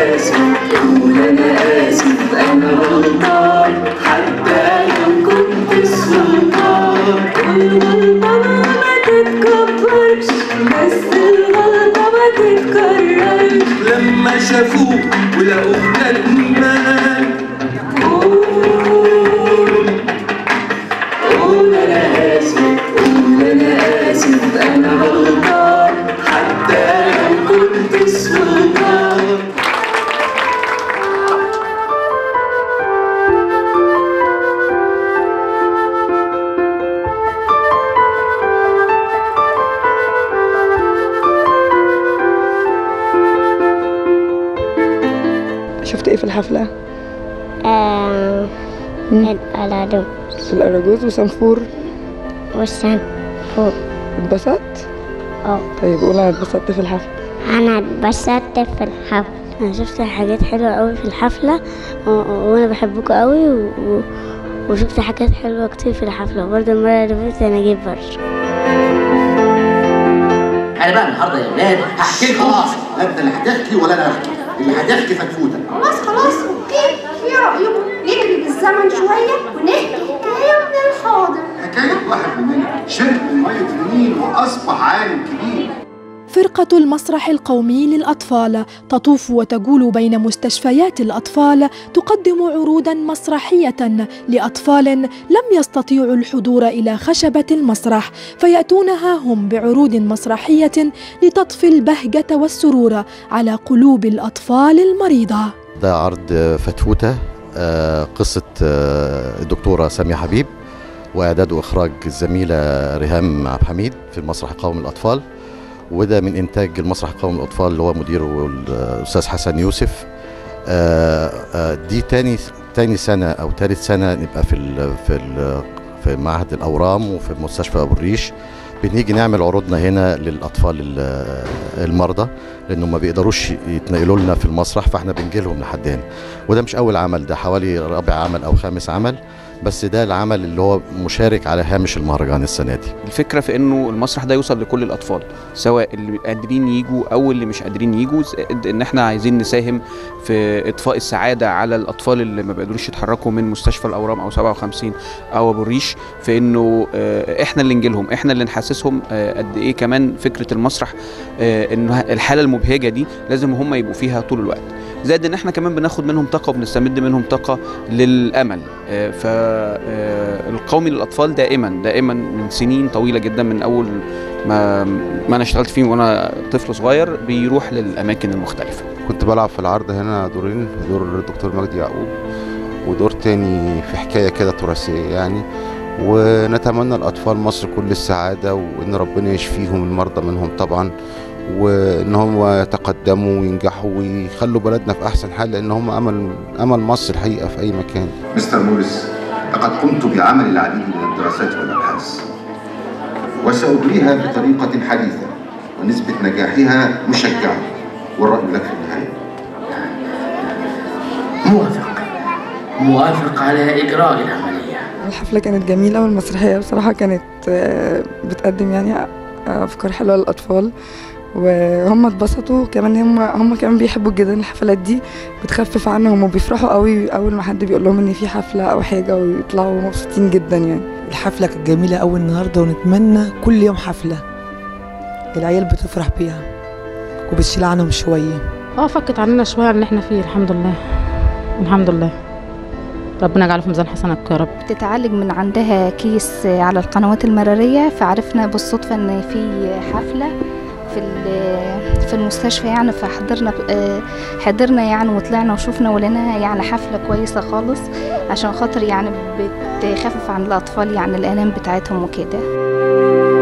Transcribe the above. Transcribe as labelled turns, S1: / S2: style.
S1: آسف قول أنا آسف أنا غلطان حتى لو كنت سلطان والغلطان ما تتكبرش بس الغلطة ما تتكررش
S2: لما شافوه ولقوه ندمان
S1: قول قول أنا آسف قول أنا آسف أنا غلطان حتى لو كنت سلطان
S3: شفت ايه في الحفلة؟
S4: آه الألعاب
S3: الأراجوز وسنفور
S4: والسن فوق
S3: اتبسطت؟
S4: اه
S3: طيب قول انا اتبسطت في الحفلة
S4: أنا اتبسطت في الحفلة أنا شفت حاجات حلوة أوي في الحفلة و... وأنا بحبكوا أوي و... و... وشفت حاجات حلوة كتير في الحفلة وبرضه المرة اللي فاتت أنا جيت برشا
S5: انا بقى النهارده يا ولاد هحكي لكم
S6: خلاص لا انت اللي هتحكي ولا انا هحكي اللي هتحكي فتفوتك
S7: خلاص خلاص اوكي ايه رايكم نجري بالزمن شويه ونحكي حكايه من الحاضر
S6: حكايه واحد مننا شرب من ميه النيل واصبح عالم كبير
S8: فرقة المسرح القومي للأطفال تطوف وتجول بين مستشفيات الأطفال تقدم عروضا مسرحية لأطفال لم يستطيعوا الحضور إلى خشبة المسرح فيأتونها هم بعروض مسرحية لتطفي البهجة والسرور على قلوب الأطفال المريضة
S9: ده عرض فتفوتة آه، قصة آه، الدكتورة سامية حبيب وإعداد وإخراج الزميلة ريهام عبد الحميد في المسرح القومي للأطفال وده من إنتاج المسرح القومي للأطفال اللي هو مديره الأستاذ حسن يوسف آه، آه، دي تاني تاني سنة أو تالت سنة نبقى في ال في ال في معهد الأورام وفي مستشفى أبو الريش بنيجي نعمل عروضنا هنا للأطفال ال- المرضى لأنه ما بيقدروش يتنقلوا لنا في المسرح فاحنا بنجي لهم لحد هنا وده مش أول عمل ده حوالي رابع عمل أو خامس عمل بس ده العمل اللي هو مشارك على هامش المهرجان السنة دي
S10: الفكرة في انه المسرح ده يوصل لكل الاطفال سواء اللي قادرين يجوا او اللي مش قادرين يجوا زائد ان احنا عايزين نساهم في اطفاء السعادة على الاطفال اللي ما بيقدروش يتحركوا من مستشفى الاورام او 57 او ابو الريش في انه آه، احنا اللي نجيلهم احنا اللي نحسسهم آه، قد ايه كمان فكرة المسرح آه، انه الحالة المبهجة دي لازم هم يبقوا فيها طول الوقت زائد ان احنا كمان بناخد منهم طاقة وبنستمد منهم طاقة للامل فالقومي للاطفال دائما دائما من سنين طويله جدا من اول ما ما انا اشتغلت فيه وانا طفل صغير بيروح للاماكن المختلفه
S11: كنت بلعب في العرض هنا دورين دور الدكتور مجدي يعقوب ودور تاني في حكاية كده تراثية يعني ونتمنى لأطفال مصر كل السعادة وإن ربنا يشفيهم المرضى منهم طبعا وإن هم يتقدموا وينجحوا ويخلوا بلدنا في أحسن حال لأن هم أمل أمل مصر الحقيقة في أي مكان
S6: مستر موريس لقد قمت بعمل العديد من الدراسات والابحاث وساجريها بطريقه حديثه ونسبه نجاحها مشجعه والراي لك في النهايه
S5: موافق موافق على اجراء العمليه
S3: الحفلة كانت جميلة والمسرحية بصراحة كانت آه، بتقدم يعني أفكار حلوة للأطفال وهم اتبسطوا كمان هم هم كمان بيحبوا جدا الحفلات دي بتخفف عنهم وبيفرحوا قوي اول ما حد بيقول لهم ان في حفله او حاجه ويطلعوا مبسوطين جدا يعني
S12: الحفلة كانت جميلة أوي النهاردة ونتمنى كل يوم حفلة العيال بتفرح بيها وبتشيل عنهم شوية
S13: اه فكت عننا شويه عن اللي احنا فيه الحمد لله الحمد لله ربنا يجعله في ميزان حسناتك يا رب
S7: بتتعالج من عندها كيس على القنوات المراريه فعرفنا بالصدفه ان في حفله في ال- في المستشفى يعني فحضرنا آه، حضرنا يعني وطلعنا وشوفنا ولقينا يعني حفله كويسه خالص عشان خاطر يعني بتخفف عن الاطفال يعني الالام بتاعتهم وكده